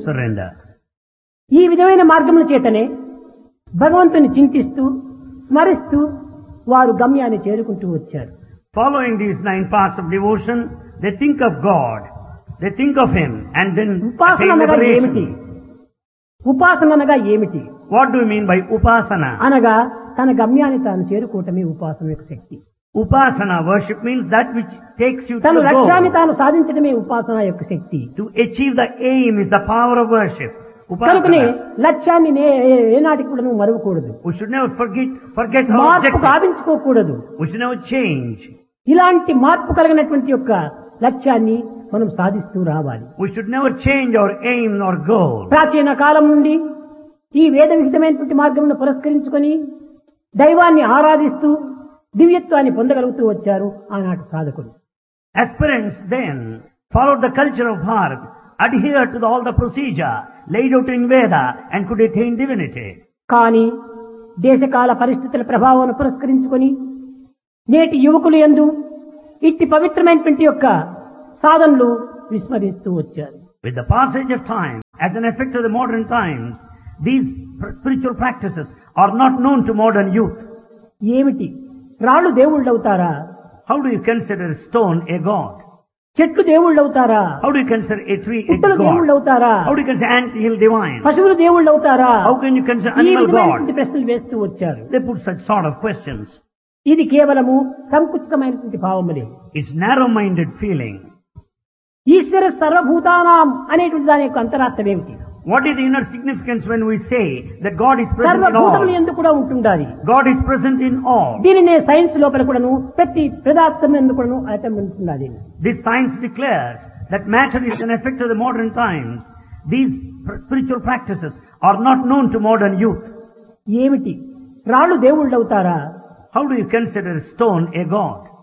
surrender. ఈ విధమైన మార్గముల చేతనే భగవంతుని చింతిస్తూ స్మరిస్తూ వారు గమ్యాన్ని చేరుకుంటూ వచ్చారు Following these nine paths of devotion, they think of God, they think of Him, and then ఉపాసన attain అనగా ఏమిటి liberation. ఉపాసన అనగా ఏమిటి What do you mean by upasana? అనగా తన గమ్యాన్ని తాను చేరుకోవటమే ఉపాసన యొక్క శక్తి Upasana worship means that which takes you to తన the లక్ష్యాన్ని goal. తాను సాధించడమే ఉపాసన యొక్క శక్తి To achieve the aim is the power of worship. కనుకనే Upasana. లక్ష్యాన్ని నే- ఏ- ఏనాటికి కూడా నువ్వు మరవకూడదు We should never forget, forget our మార్పు objective. గావించుకోకూడదు We should never change. ఇలాంటి మార్పు కలిగినటువంటి యొక్క లక్ష్యాన్ని మనం సాధిస్తూ రావాలి We should never change our aim or goal. ప్రాచీన కాలం నుండి ఈ వేద విహితమైనటువంటి మార్గమును పురస్కరించుకొని దైవాన్ని ఆరాధిస్తూ దివ్యత్వాన్ని పొందగలుగుతూ వచ్చారు ఆనాటి సాధకులు Aspirants then followed the culture of Bharat, adhered to the, all the procedure laid out in Veda and could attain divinity. కానీ దేశకాల పరిస్థితుల ప్రభావం పురస్కరించుకొని నేటి యువకులు ఎందు ఇట్టి పవిత్రమైనటువంటి యొక్క సాధనలు విస్మరిస్తూ వచ్చారు With the passage of time, as an effect of the modern times, these pr- spiritual practices are not known to modern youth. ఏమిటి రాళ్ళు దేవుళ్ళవుతారా How do you consider stone a god? చెట్లు దేవుళ్ళవుతారా How do you consider a tree a పుట్టలు god? దేవుళ్ళవుతారా How do you consider ant hill divine? పశువులు దేవుళ్ళవుతారా How can you consider ఈ animal god? విధమైనటువంటి ప్రశ్నలు వేస్తూ వచ్చారు They put such sort of questions. ఇది కేవలము సంకుచితమైనటువంటి భావములే It's narrow-minded feeling. ఈశ్వర సర్వభూతానాం అనేటువంటి దాని యొక్క అంతరార్థం ఏమిటి What is the inner significance when we say that God is present in సర్వభూతములు all? ఎందుకు కూడా ఉంటుండాలి God is present in all. దీనినే సైన్స్ లోపల కూడాను ప్రతి పదార్థం ఎందుకు కూడాను అర్థం ఉంటున్నది This science declares that matter is an effect of the modern times. These pr- spiritual practices are not known to modern youth. ఏమిటి రాళ్ళు దేవుళ్ళవుతారా How do you consider stone a god?